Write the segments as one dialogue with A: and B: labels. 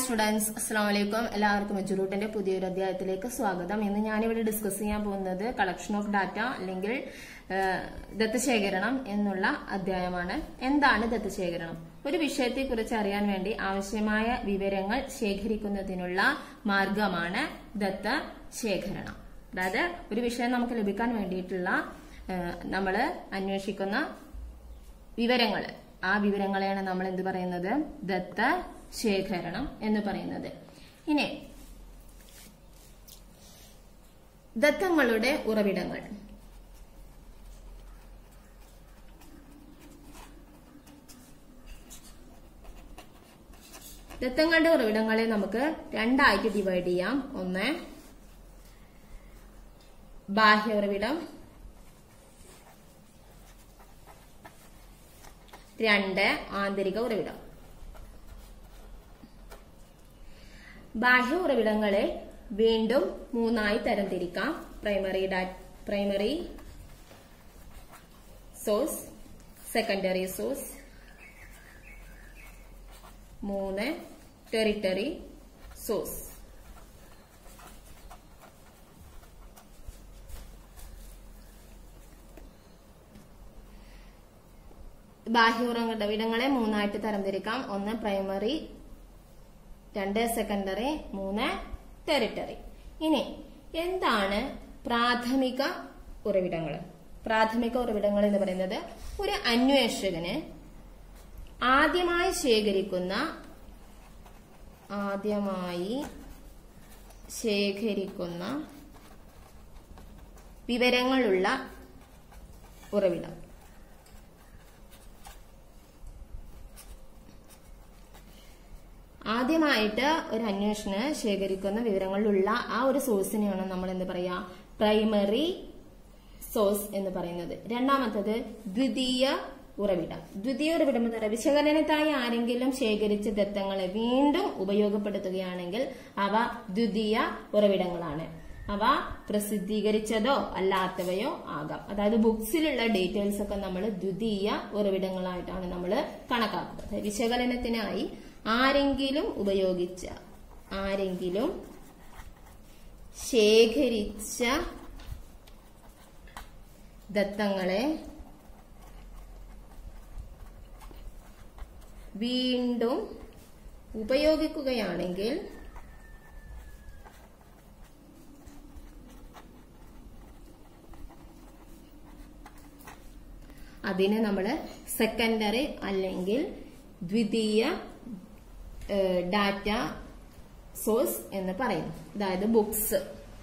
A: students അസ്സാം വലൈക്കും എല്ലാവർക്കും എജുറൂട്ടിന്റെ പുതിയൊരു അധ്യായത്തിലേക്ക് സ്വാഗതം ഇന്ന് ഞാനിവിടെ ഡിസ്കസ് ചെയ്യാൻ പോകുന്നത് കളക്ഷൻ ഓഫ് ഡാറ്റ അല്ലെങ്കിൽ ഏഹ്, ദത്തശേഖരണം എന്നുള്ള അധ്യായമാണ് എന്താണ് ദത്തശേഖരണം ഒരു വിഷയത്തെക്കുറിച്ച് അറിയാൻ വേണ്ടി ആവശ്യമായ വിവരങ്ങൾ ശേഖരിക്കുന്നതിനുള്ള മാർഗമാണ് ദത്തശേഖരണം അതായത് ഒരു വിഷയം നമുക്ക് ലഭിക്കാൻ വേണ്ടിയിട്ടുള്ള നമ്മൾ അന്വേഷിക്കുന്ന വിവരങ്ങൾ ആ വിവരങ്ങളെയാണ് നമ്മൾ എന്ത് പറയുന്നത് ദത്ത ശേഖരണം എന്ന് പറയുന്നത് ഇനി ദത്തങ്ങളുടെ ഉറവിടങ്ങൾ ദത്തങ്ങളുടെ ഉറവിടങ്ങളെ നമുക്ക് രണ്ടായിട്ട് ഡിവൈഡ് ചെയ്യാം ഒന്ന് ബാഹ്യ ഉറവിടം രണ്ട് ആന്തരിക ഉറവിടം ബാഹ്യ ഉറവിടങ്ങളെ വീണ്ടും മൂന്നായി തരംതിരിക്കാം primary primary source secondary source മൂന്ന് ടെറിട്ടറി സോഴ്സ് ബാഹ്യ ഉറവിടങ്ങളെ മൂന്നായിട്ട് തരംതിരിക്കാം ഒന്ന് പ്രൈമറി രണ്ട് സെക്കൻഡറി മൂന്ന് ടെറിട്ടറി ഇനി എന്താണ് പ്രാഥമിക ഉറവിടങ്ങൾ പ്രാഥമിക ഉറവിടങ്ങൾ എന്ന് പറയുന്നത് ഒരു അന്വേഷകന് ആദ്യമായി ശേഖരിക്കുന്ന ആദ്യമായി ശേഖരിക്കുന്ന വിവരങ്ങളുള്ള ഉറവിടം ആദ്യമായിട്ട് ഒരു അന്വേഷണ ശേഖരിക്കുന്ന വിവരങ്ങളിലുള്ള ആ ഒരു സോഴ്സിനെയാണ് നമ്മൾ എന്ത് പറയാ പ്രൈമറി സോഴ്സ് എന്ന് പറയുന്നത് രണ്ടാമത്തത് ദ്വിതീയ ഉറവിടം ദ്വിതീയ ഉറവിടം എന്ന് പറയുന്നത് വിശകലനത്തായി ആരെങ്കിലും ശേഖരിച്ച ദത്തങ്ങളെ വീണ്ടും ഉപയോഗപ്പെടുത്തുകയാണെങ്കിൽ അവ ദ്വിതീയ ഉറവിടങ്ങളാണ് അവ പ്രസിദ്ധീകരിച്ചതോ അല്ലാത്തവയോ ആകാം അതായത് ബുക്സിലുള്ള ഡീറ്റെയിൽസ് ഒക്കെ നമ്മൾ ദ്വിതീയ ഉറവിടങ്ങളായിട്ടാണ് നമ്മൾ കണക്കാക്കുന്നത് വിശകലനത്തിനായി ആരെങ്കിലും ഉപയോഗിച്ച ആരെങ്കിലും ശേഖരിച്ച ദത്തങ്ങളെ വീണ്ടും ഉപയോഗിക്കുകയാണെങ്കിൽ അതിനെ നമ്മൾ സെക്കൻഡറി അല്ലെങ്കിൽ ദ്വിതീയ ഡാറ്റ സോഴ്സ് എന്ന് പറയുന്നു അതായത് books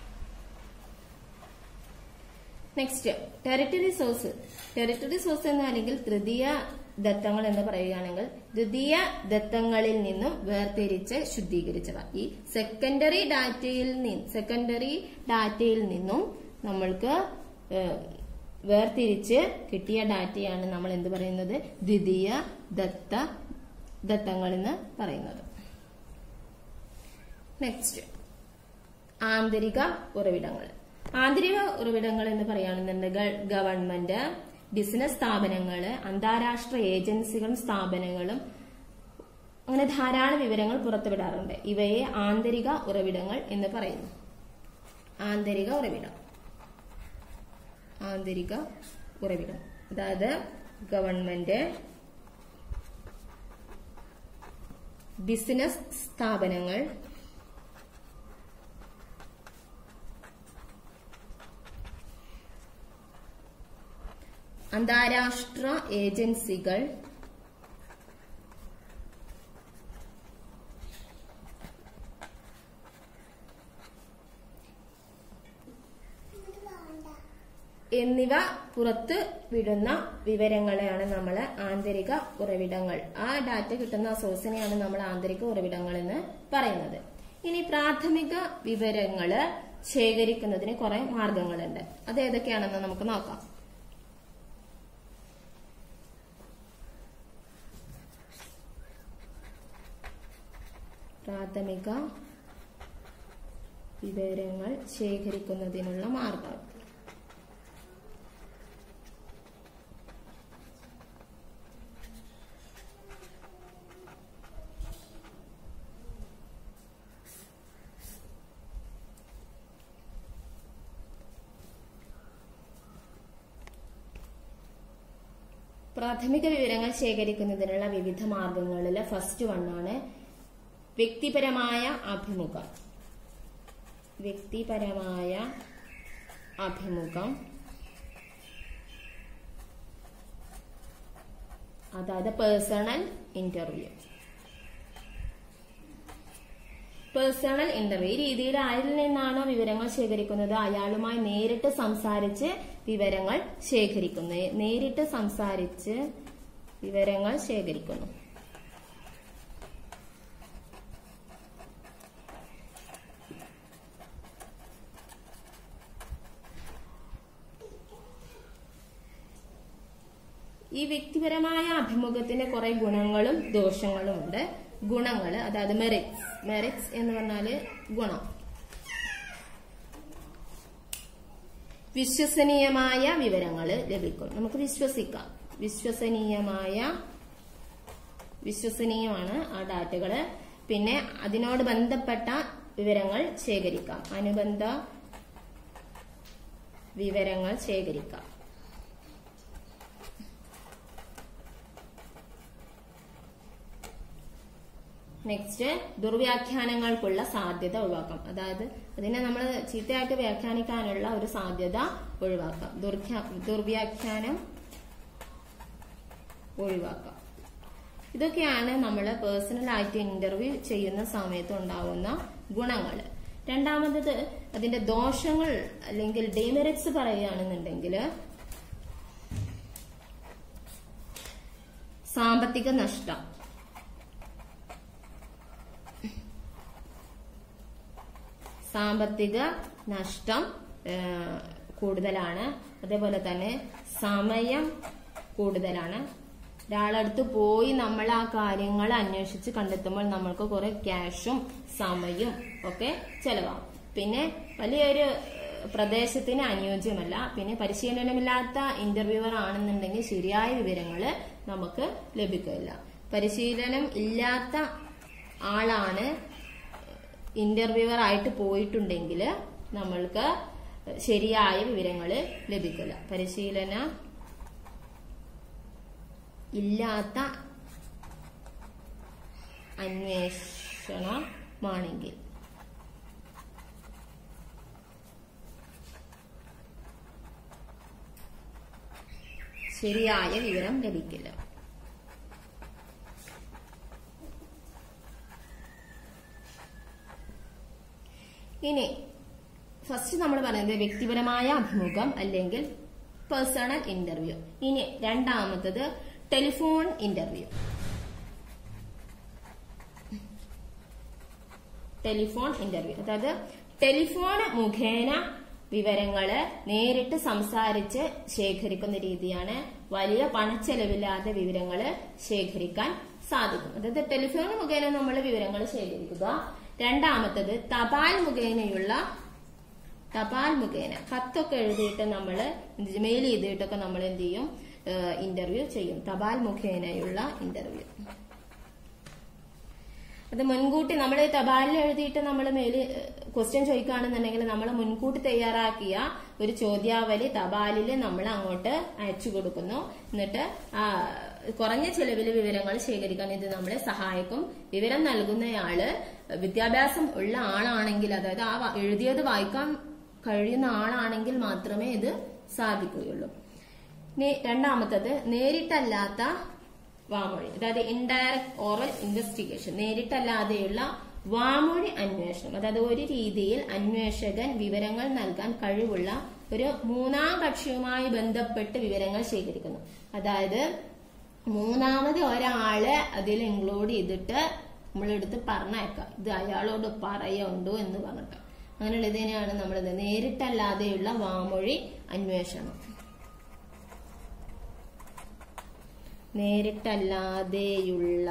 A: next territory source territory source എന്ന് അല്ലെങ്കിൽ തൃതീയ ദത്തങ്ങൾ എന്ന് പറയുകയാണെങ്കിൽ ദ്വിതീയ ദത്തങ്ങളിൽ നിന്നും വേർതിരിച്ച് ശുദ്ധീകരിച്ചവ ഈ സെക്കൻഡറി ഡാറ്റയിൽ നിന്ന് സെക്കൻഡറി ഡാറ്റയിൽ നിന്നും നമ്മൾക്ക് ഏഹ്, വേർതിരിച്ച് കിട്ടിയ ഡാറ്റയാണ് നമ്മൾ എന്ത് പറയുന്നത് ദ്വിതീയ ദത്ത ദത്തങ്ങൾ എന്ന് പറയുന്നത് നെക്സ്റ്റ് ആന്തരിക ഉറവിടങ്ങൾ ആന്തരിക ഉറവിടങ്ങൾ എന്ന് പറയുകയാണെന്നുണ്ടെങ്കിൽ ഗവൺമെന്റ് ബിസിനസ് സ്ഥാപനങ്ങള് അന്താരാഷ്ട്ര ഏജൻസികളും സ്ഥാപനങ്ങളും അങ്ങനെ ധാരാളം വിവരങ്ങൾ പുറത്തുവിടാറുണ്ട് ഇവയെ ആന്തരിക ഉറവിടങ്ങൾ എന്ന് പറയുന്നു ആന്തരിക ഉറവിടം ആന്തരിക ഉറവിടം അതായത് ഗവൺമെന്റ് ബിസിനസ് സ്ഥാപനങ്ങൾ അന്താരാഷ്ട്ര ഏജൻസികൾ എന്നിവ പുറത്ത് വിടുന്ന വിവരങ്ങളെയാണ് നമ്മൾ ആന്തരിക ഉറവിടങ്ങൾ ആ ഡാറ്റ കിട്ടുന്ന സോഴ്സിനെയാണ് നമ്മൾ ആന്തരിക ഉറവിടങ്ങൾ എന്ന് പറയുന്നത് ഇനി പ്രാഥമിക വിവരങ്ങള് ശേഖരിക്കുന്നതിന് കുറെ മാർഗങ്ങളുണ്ട് അത് ഏതൊക്കെയാണെന്ന് നമുക്ക് നോക്കാം പ്രാഥമിക വിവരങ്ങൾ ശേഖരിക്കുന്നതിനുള്ള മാർഗം പ്രാഥമിക വിവരങ്ങൾ ശേഖരിക്കുന്നതിനുള്ള വിവിധ മാർഗങ്ങളിൽ ഫസ്റ്റ് വണ്ണാണ് വ്യക്തിപരമായ അഭിമുഖം വ്യക്തിപരമായ അഭിമുഖം അതായത് പേഴ്സണൽ ഇന്റർവ്യൂ പേഴ്സണൽ ഇന്റർവ്യൂ ഈ രീതിയിൽ ആരിൽ നിന്നാണോ വിവരങ്ങൾ ശേഖരിക്കുന്നത് അയാളുമായി നേരിട്ട് സംസാരിച്ച് വിവരങ്ങൾ ശേഖരിക്കുന്നു നേരിട്ട് സംസാരിച്ച് വിവരങ്ങൾ ശേഖരിക്കുന്നു ഈ വ്യക്തിപരമായ അഭിമുഖത്തിന് കുറെ ഗുണങ്ങളും ദോഷങ്ങളും ഉണ്ട് ഗുണങ്ങൾ അതായത് മെറിറ്റ്സ് മെറിറ്റ്സ് എന്ന് പറഞ്ഞാല് ഗുണം വിശ്വസനീയമായ വിവരങ്ങൾ ലഭിക്കും നമുക്ക് വിശ്വസിക്കാം വിശ്വസനീയമായ വിശ്വസനീയമാണ് ആ ഡാറ്റകള് പിന്നെ അതിനോട് ബന്ധപ്പെട്ട വിവരങ്ങൾ ശേഖരിക്കാം അനുബന്ധ വിവരങ്ങൾ ശേഖരിക്കാം നെക്സ്റ്റ് ദുർവ്യാഖ്യാനങ്ങൾക്കുള്ള സാധ്യത ഒഴിവാക്കാം അതായത് അതിനെ നമ്മൾ ചീത്തയായിട്ട് വ്യാഖ്യാനിക്കാനുള്ള ഒരു സാധ്യത ഒഴിവാക്കാം ദുർഖ്യാ- ദുർവ്യാഖ്യാനം ഒഴിവാക്കാം ഇതൊക്കെയാണ് നമ്മൾ പേഴ്സണൽ ആയിട്ട് ഇന്റർവ്യൂ ചെയ്യുന്ന സമയത്ത് ഉണ്ടാവുന്ന ഗുണങ്ങൾ രണ്ടാമത്തത് അതിന്റെ ദോഷങ്ങൾ അല്ലെങ്കിൽ ഡെമെറിറ്റ്സ് പറയുകയാണെന്നുണ്ടെങ്കിൽ സാമ്പത്തിക നഷ്ടം സാമ്പത്തിക നഷ്ടം ആ, കൂടുതലാണ് അതേപോലെ തന്നെ സമയം കൂടുതലാണ് ഒരാളടുത്ത് പോയി നമ്മൾ ആ കാര്യങ്ങൾ അന്വേഷിച്ച് കണ്ടെത്തുമ്പോൾ നമ്മൾക്ക് കുറെ ക്യാഷും സമയവും ഒക്കെ ചെലവാകും പിന്നെ വലിയൊരു ഏഹ്, പ്രദേശത്തിന് അനുയോജ്യമല്ല പിന്നെ പരിശീലനമില്ലാത്ത ഇന്റർവ്യൂവർ ആണെന്നുണ്ടെങ്കിൽ ശരിയായ വിവരങ്ങൾ നമുക്ക് ലഭിക്കില്ല പരിശീലനം ഇല്ലാത്ത ആളാണ് ഇന്റർവ്യൂവർ ആയിട്ട് പോയിട്ടുണ്ടെങ്കിൽ നമ്മൾക്ക് ശരിയായ വിവരങ്ങൾ ലഭിക്കില്ല പരിശീലന ഇല്ലാത്ത അന്വേഷണമാണെങ്കിൽ ശരിയായ വിവരം ലഭിക്കില്ല ഇനി ഫസ്റ്റ് നമ്മൾ പറയുന്നത് വ്യക്തിപരമായ അഭിമുഖം അല്ലെങ്കിൽ പേഴ്സണൽ ഇന്റർവ്യൂ ഇനി രണ്ടാമത്തത് ടെലിഫോൺ ഇന്റർവ്യൂ ടെലിഫോൺ ഇന്റർവ്യൂ അതായത് ടെലിഫോൺ മുഖേന വിവരങ്ങള് നേരിട്ട് സംസാരിച്ച് ശേഖരിക്കുന്ന രീതിയാണ് വലിയ പണച്ചെലവില്ലാതെ വിവരങ്ങള് ശേഖരിക്കാൻ സാധിക്കും അതായത് ടെലിഫോൺ മുഖേന നമ്മൾ വിവരങ്ങൾ ശേഖരിക്കുക രണ്ടാമത്തത് തപാൽ മുഖേനയുള്ള തപാൽ മുഖേന കത്തൊക്കെ എഴുതിയിട്ട് നമ്മൾ മെയിൽ ചെയ്തിട്ടൊക്കെ നമ്മൾ എന്ത് ചെയ്യും ഇന്റർവ്യൂ ചെയ്യും തപാൽ മുഖേനയുള്ള ഇന്റർവ്യൂ അത് മുൻകൂട്ടി നമ്മൾ തപാലിൽ എഴുതിയിട്ട് നമ്മൾ മേല് ക്വസ്റ്റ്യൻ ചോദിക്കുകയാണെന്നുണ്ടെങ്കിൽ നമ്മൾ മുൻകൂട്ടി തയ്യാറാക്കിയ ഒരു ചോദ്യാവലി തപാലിൽ നമ്മൾ അങ്ങോട്ട് അയച്ചു കൊടുക്കുന്നു എന്നിട്ട് ആ കുറഞ്ഞ ചെലവിൽ വിവരങ്ങൾ ശേഖരിക്കാൻ ഇത് നമ്മളെ സഹായിക്കും വിവരം നൽകുന്നയാള് വിദ്യാഭ്യാസം ഉള്ള ആളാണെങ്കിൽ അതായത് ആ വ- എഴുതിയത് വായിക്കാൻ കഴിയുന്ന ആളാണെങ്കിൽ മാത്രമേ ഇത് സാധിക്കുകയുള്ളൂ ഇനി രണ്ടാമത്തത് നേരിട്ടല്ലാത്ത വാമൊഴി അതായത് ഇൻഡയറക്ട് ഓറൽ ഇൻവെസ്റ്റിഗേഷൻ നേരിട്ടല്ലാതെയുള്ള വാമൊഴി അന്വേഷണം അതായത് ഒരു രീതിയിൽ അന്വേഷകൻ വിവരങ്ങൾ നൽകാൻ കഴിവുള്ള ഒരു മൂന്നാം കക്ഷിയുമായി ബന്ധപ്പെട്ട് വിവരങ്ങൾ ശേഖരിക്കുന്നു അതായത് മൂന്നാമത് ഒരാളെ അതിൽ ഇൻക്ലൂഡ് ചെയ്തിട്ട് നമ്മളെടുത്ത് പറഞ്ഞേക്കാം ഇത് അയാളോട് പറയുണ്ടോ എന്ന് പറഞ്ഞിട്ട് അങ്ങനെയുള്ള ഇതിനെയാണ് നമ്മളിത് നേരിട്ടല്ലാതെയുള്ള വാമൊഴി അന്വേഷണം നേരിട്ടല്ലാതെയുള്ള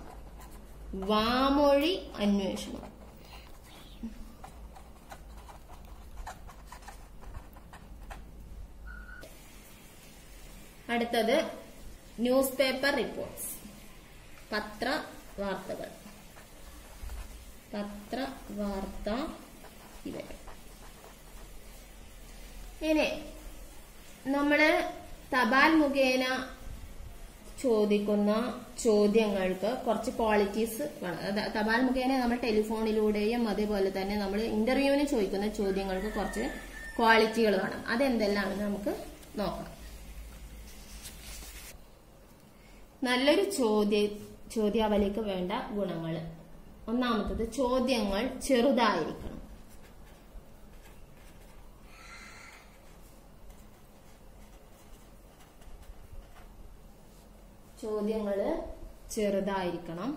A: വാമൊഴി അന്വേഷണം അടുത്തത് ന്യൂസ് പേപ്പർ റിപ്പോർട്ട്സ് പത്ര വാർത്തകൾ പത്ര വാർത്ത ഇവർ ഇനി നമ്മള് തപാൽ മുഖേന ചോദിക്കുന്ന ചോദ്യങ്ങൾക്ക് കുറച്ച് ക്വാളിറ്റീസ് വേണം അത് തപാൽ മുഖേന നമ്മൾ ടെലിഫോണിലൂടെയും അതേപോലെ തന്നെ നമ്മൾ ഇന്റർവ്യൂവിന് ചോദിക്കുന്ന ചോദ്യങ്ങൾക്ക് കുറച്ച് ക്വാളിറ്റികൾ വേണം അതെന്തെല്ലാമെന്ന് നമുക്ക് നോക്കാം നല്ലൊരു ചോദ്യ ചോദ്യാവലിക്ക് വേണ്ട ഗുണങ്ങൾ ഒന്നാമത്തത് ചോദ്യങ്ങൾ ചെറുതായിരിക്കണം ചോദ്യങ്ങള് ചെറുതായിരിക്കണം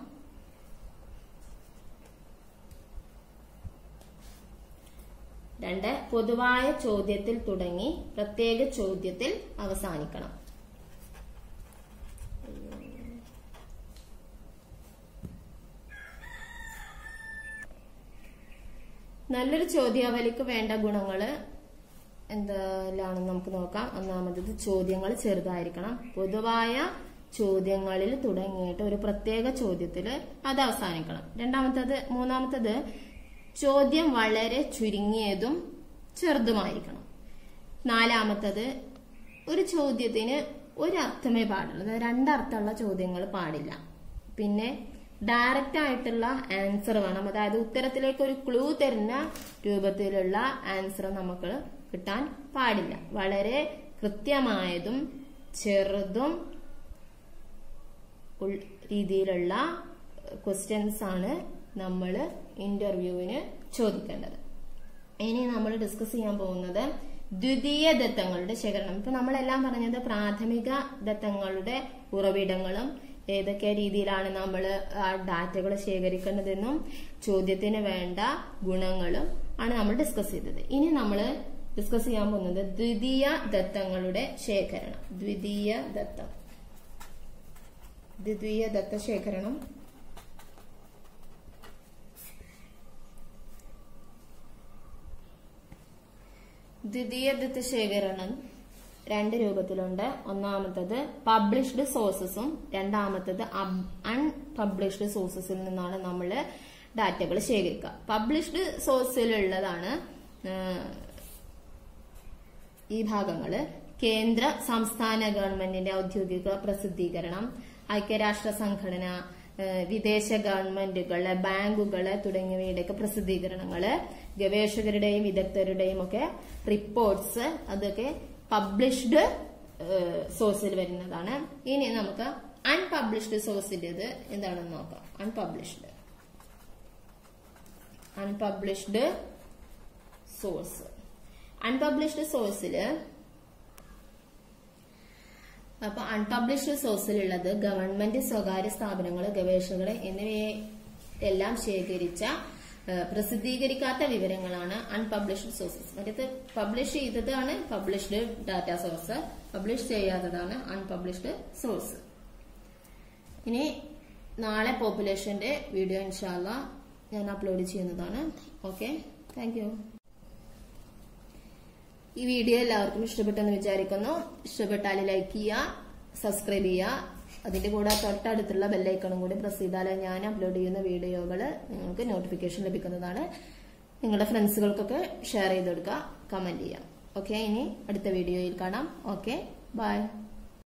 A: രണ്ട് പൊതുവായ ചോദ്യത്തിൽ തുടങ്ങി പ്രത്യേക ചോദ്യത്തിൽ അവസാനിക്കണം നല്ലൊരു ചോദ്യാവലിക്ക് വേണ്ട ഗുണങ്ങള് എന്തെല്ലാണെന്ന് നമുക്ക് നോക്കാം ഒന്നാമത്തത് ചോദ്യങ്ങൾ ചെറുതായിരിക്കണം പൊതുവായ ചോദ്യങ്ങളിൽ തുടങ്ങിയിട്ട് ഒരു പ്രത്യേക ചോദ്യത്തിൽ അത് അവസാനിക്കണം രണ്ടാമത്തത് മൂന്നാമത്തത് ചോദ്യം വളരെ ചുരുങ്ങിയതും ചെറുതുമായിരിക്കണം നാലാമത്തത് ഒരു ചോദ്യത്തിന് ഒരർത്ഥമേ പാടുള്ളൂ അതായത് രണ്ടർത്ഥമുള്ള ചോദ്യങ്ങൾ പാടില്ല പിന്നെ ഡയറക്റ്റ് ആയിട്ടുള്ള ആൻസർ വേണം അതായത് ഉത്തരത്തിലേക്ക് ഒരു ക്ലൂ തരുന്ന രൂപത്തിലുള്ള ആൻസർ നമുക്ക് കിട്ടാൻ പാടില്ല വളരെ കൃത്യമായതും ചെറുതും ഉൾ- രീതിയിലുള്ള ക്വസ്റ്റ്യൻസ് ആണ് നമ്മൾ ഇന്റർവ്യൂവിന് ചോദിക്കേണ്ടത് ഇനി നമ്മൾ ഡിസ്കസ് ചെയ്യാൻ പോകുന്നത് ദ്വിതീയ ദത്തങ്ങളുടെ ശേഖരണം ഇപ്പൊ നമ്മളെല്ലാം പറഞ്ഞത് പ്രാഥമിക ദത്തങ്ങളുടെ ഉറവിടങ്ങളും ഏതൊക്കെ രീതിയിലാണ് നമ്മൾ ഡാറ്റകൾ ശേഖരിക്കേണ്ടതെന്നും ചോദ്യത്തിന് വേണ്ട ഗുണങ്ങളും ആണ് നമ്മൾ ഡിസ്കസ് ചെയ്തത് ഇനി നമ്മൾ ഡിസ്കസ് ചെയ്യാൻ പോകുന്നത് ദ്വിതീയ ദത്തങ്ങളുടെ ശേഖരണം ദ്വിതീയ ദത്തം ദ്വിതീയ ദത്ത ശേഖരണം ദ്വിതീയ ദത്ത ശേഖരണം രണ്ട് രൂപത്തിലുണ്ട് ഒന്നാമത്തത് പബ്ലിഷ്ഡ് സോഴ്സസും രണ്ടാമത്തത് അൺപബ്ലിഷ്ഡ് സോഴ്സസിൽ നിന്നാണ് നമ്മൾ ഡാറ്റകൾ ശേഖരിക്കുക പബ്ലിഷ്ഡ് സോഴ്സിലുള്ളതാണ് ഈ ഭാഗങ്ങള് കേന്ദ്ര സംസ്ഥാന ഗവൺമെന്റിന്റെ ഔദ്യോഗിക പ്രസിദ്ധീകരണം ഐക്യരാഷ്ട്ര സംഘടന ഏഹ് വിദേശ ഗവൺമെന്റുകള് ബാങ്കുകള് തുടങ്ങിയവയുടെയൊക്കെ പ്രസിദ്ധീകരണങ്ങള് ഗവേഷകരുടെയും വിദഗ്ധരുടെയും ഒക്കെ റിപ്പോർട്ട്സ് അതൊക്കെ പബ്ലിഷ്ഡ് സോഴ്സിൽ വരുന്നതാണ് ഇനി നമുക്ക് അൺപബ്ലിഷ്ഡ് സോഴ്സിൻ്റെത് എന്താണെന്ന് നോക്കാം അൺപബ്ലിഷ്ഡ് അൺപബ്ലിഷ്ഡ് സോഴ്സ് അൺപബ്ലിഷ്ഡ് സോഴ്സില് അപ്പൊ അൺപബ്ലിഷ്ഡ് സോഴ്സിലുള്ളത് ഗവൺമെന്റ് സ്വകാര്യ സ്ഥാപനങ്ങൾ ഗവേഷകർ എന്നിവയെ എല്ലാം ശേഖരിച്ച ഏഹ്, പ്രസിദ്ധീകരിക്കാത്ത വിവരങ്ങളാണ് അൺപബ്ലിഷ്ഡ് സോഴ്സസ് മറ്റേത് പബ്ലിഷ് ചെയ്തതാണ് പബ്ലിഷ്ഡ് ഡാറ്റ സോഴ്സ് പബ്ലിഷ് ചെയ്യാത്തതാണ് അൺപബ്ലിഷ്ഡ് സോഴ്സ് ഇനി നാളെ പോപ്പുലേഷന്റെ വീഡിയോ ഇൻഷാല്ല ഞാൻ അപ്ലോഡ് ചെയ്യുന്നതാണ് ഓക്കെ താങ്ക് യു ഈ വീഡിയോ എല്ലാവർക്കും ഇഷ്ടപ്പെട്ടെന്ന് വിചാരിക്കുന്നു ഇഷ്ടപ്പെട്ടാൽ ലൈക്ക് ചെയ്യുക സബ്സ്ക്രൈബ് ചെയ്യുക അതിന്റെ കൂടെ തൊട്ടടുത്തുള്ള ബെല്ലൈക്കണും കൂടി പ്രസ് ചെയ്താൽ ഞാൻ അപ്ലോഡ് ചെയ്യുന്ന വീഡിയോകൾ നിങ്ങൾക്ക് നോട്ടിഫിക്കേഷൻ ലഭിക്കുന്നതാണ് നിങ്ങളുടെ ഫ്രണ്ട്സുകൾക്കൊക്കെ ഷെയർ ചെയ്ത് കൊടുക്കുക കമന്റ് ചെയ്യുക ഓക്കെ ഇനി അടുത്ത വീഡിയോയിൽ കാണാം ഓക്കെ ബൈ